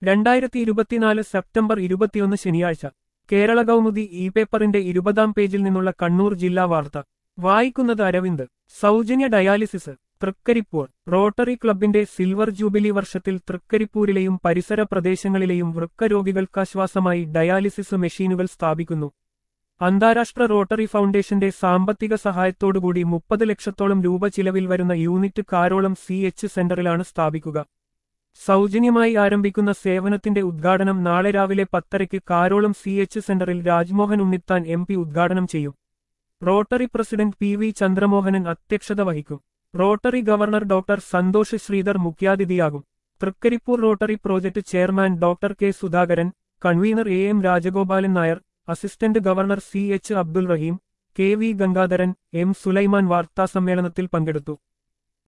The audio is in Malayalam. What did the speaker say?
രണ്ടായിരത്തി ഇരുപത്തിനാല് സെപ്റ്റംബർ ഇരുപത്തിയൊന്ന് ശനിയാഴ്ച കേരള കൗമുദി ഇ പേപ്പറിന്റെ ഇരുപതാം പേജിൽ നിന്നുള്ള കണ്ണൂർ ജില്ലാ വാർത്ത വായിക്കുന്നത് അരവിന്ദ് സൗജന്യ ഡയാലിസിസ് തൃക്കരിപ്പൂർ റോട്ടറി ക്ലബിന്റെ സിൽവർ ജൂബിലി വർഷത്തിൽ തൃക്കരിപ്പൂരിലെയും പരിസര പ്രദേശങ്ങളിലെയും വൃക്കരോഗികൾക്കാശ്വാസമായി ഡയാലിസിസ് മെഷീനുകൾ സ്ഥാപിക്കുന്നു അന്താരാഷ്ട്ര റോട്ടറി ഫൗണ്ടേഷന്റെ സാമ്പത്തിക സഹായത്തോടുകൂടി മുപ്പത് ലക്ഷത്തോളം രൂപ ചിലവിൽ വരുന്ന യൂണിറ്റ് കാരോളം സി എച്ച് സെന്ററിലാണ് സ്ഥാപിക്കുക സൗജന്യമായി ആരംഭിക്കുന്ന സേവനത്തിന്റെ ഉദ്ഘാടനം നാളെ രാവിലെ പത്തരയ്ക്ക് കാരോളം സി എച്ച് സെന്ററിൽ രാജ്മോഹൻ ഉണ്ണിത്താൻ എം പി ഉദ്ഘാടനം ചെയ്യും Rotary president P V Chandramohanan അധ്യക്ഷത വഹിക്കും Rotary governor doctor Santhosh Sreedhar മുഖ്യാതിഥിയാകും Trikaripur Rotary project chairman doctor K Sudhakaran convener A M Rajagopalan Nair assistant governor C H Abdul Rahim K V Gangadharan M Sulaiman വാർത്താസമ്മേളനത്തിൽ പങ്കെടുത്തു